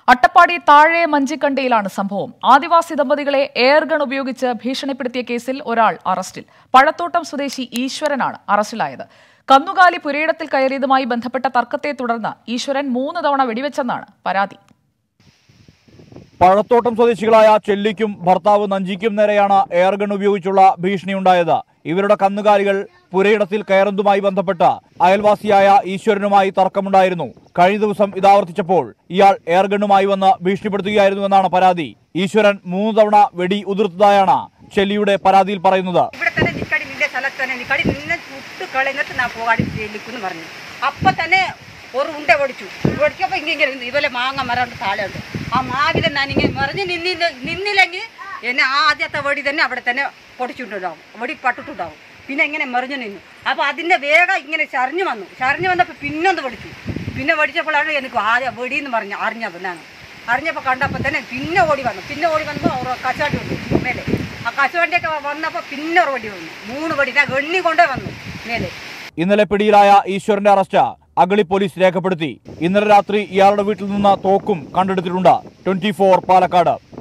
അട്ടപ്പാടി താഴെ മഞ്ചിക്കണ്ടിയിലാണ് സംഭവം ആദിവാസി ദമ്പതികളെ എയർഗൺ ഉപയോഗിച്ച് ഭീഷണിപ്പെടുത്തിയ കേസിൽ ഒരാൾ അറസ്റ്റിൽ പഴത്തോട്ടം സ്വദേശി ഈശ്വരനാണ് അറസ്റ്റിലായത് കന്നുകാലി പുരയിടത്തിൽ കയറിയതുമായി ബന്ധപ്പെട്ട തർക്കത്തെ തുടർന്ന് ഈശ്വരൻ മൂന്ന് തവണ വെടിവെച്ചെന്നാണ് പരാതി പഴത്തോട്ടം സ്വദേശികളായ ചെല്ലിക്കും ഭർത്താവ് നഞ്ചിക്കും നേരെയാണ് എയർഗൺ ഉപയോഗിച്ചുള്ള ഭീഷണിയുണ്ടായത് ഇവരുടെ കന്നുകാലികൾ പുരയിടത്തിൽ കയറുന്നതുമായി ബന്ധപ്പെട്ട് അയൽവാസിയായ ഈശ്വരനുമായി തർക്കമുണ്ടായിരുന്നു കഴിഞ്ഞ ദിവസം ഇതാവർത്തിച്ചപ്പോൾ ഇയാൾ എയർഗണ്ണുമായി വന്ന് ഭീഷണിപ്പെടുത്തുകയായിരുന്നുവെന്നാണ് പരാതി ഈശ്വരൻ മൂന്ന് തവണ വെടി ഉതിർത്തതായാണ് ചെല്ലിയുടെ പരാതിയിൽ പറയുന്നത് ഇവിടെ തന്നെ നിക്കടി നിന്റെ സ്ഥലത്ത് തന്നെ നിക്കടി നിന്നെ ചുട്ട് കളഞ്ഞിട്ട് ഞാൻ പോകാടി ജയിലിക്കുന്ന് പറഞ്ഞു അപ്പൊ തന്നെ ഒരു ഉണ്ട ഓടിച്ചു ഓടിച്ചപ്പോ ഇങ്ങനെ ഇരുന്നു. ഇവലെ മാങ്ങ മരം താഴെ ഉണ്ട് ആ മാവിലെ ഞാൻ ഇങ്ങനെ മറിഞ്ഞ് നിന്നില്ല നിന്നില്ലെങ്കിൽ എന്നെ ആ ആദ്യത്തെ വെടി തന്നെ അവിടെ തന്നെ പൊടിച്ചിട്ടുണ്ടാവും വെടി പട്ടിട്ടുണ്ടാവും പിന്നെ ഇങ്ങനെ മറിഞ്ഞു നിന്നു അപ്പൊ അതിന്റെ വേഗം ഇങ്ങനെ ചറിഞ്ഞു വന്നു ചറിഞ്ഞു വന്നപ്പോൾ പിന്നൊന്ന് വെടിച്ചു പിന്നെ വെടിച്ചപ്പോഴാണ് എനിക്ക് ആദ്യം വെടി എന്ന് പറഞ്ഞു അറിഞ്ഞത് ഞാൻ അറിഞ്ഞപ്പോൾ കണ്ടപ്പോൾ തന്നെ പിന്നെ ഓടി വന്നു പിന്നെ ഓടി വന്നപ്പോൾ അവർ കച്ചവണ്ടി വന്നു മേലെ ആ കച്ചവണ്ടിയൊക്കെ വന്നപ്പോൾ പിന്നെ ഒരു വടി വന്നു മൂന്ന് വടി ഞാൻ ഗണ്ണി കൊണ്ടേ വന്നു മേലെ ഇന്നലെ പിടിയിലായ ഈശ്വരന്റെ അറസ്റ്റ് അഗളി പോലീസ് രേഖപ്പെടുത്തി ഇന്നലെ രാത്രി ഇയാളുടെ വീട്ടിൽ നിന്ന് തോക്കും കണ്ടെടുത്തിട്ടുണ്ട് ട്വന്റി പാലക്കാട്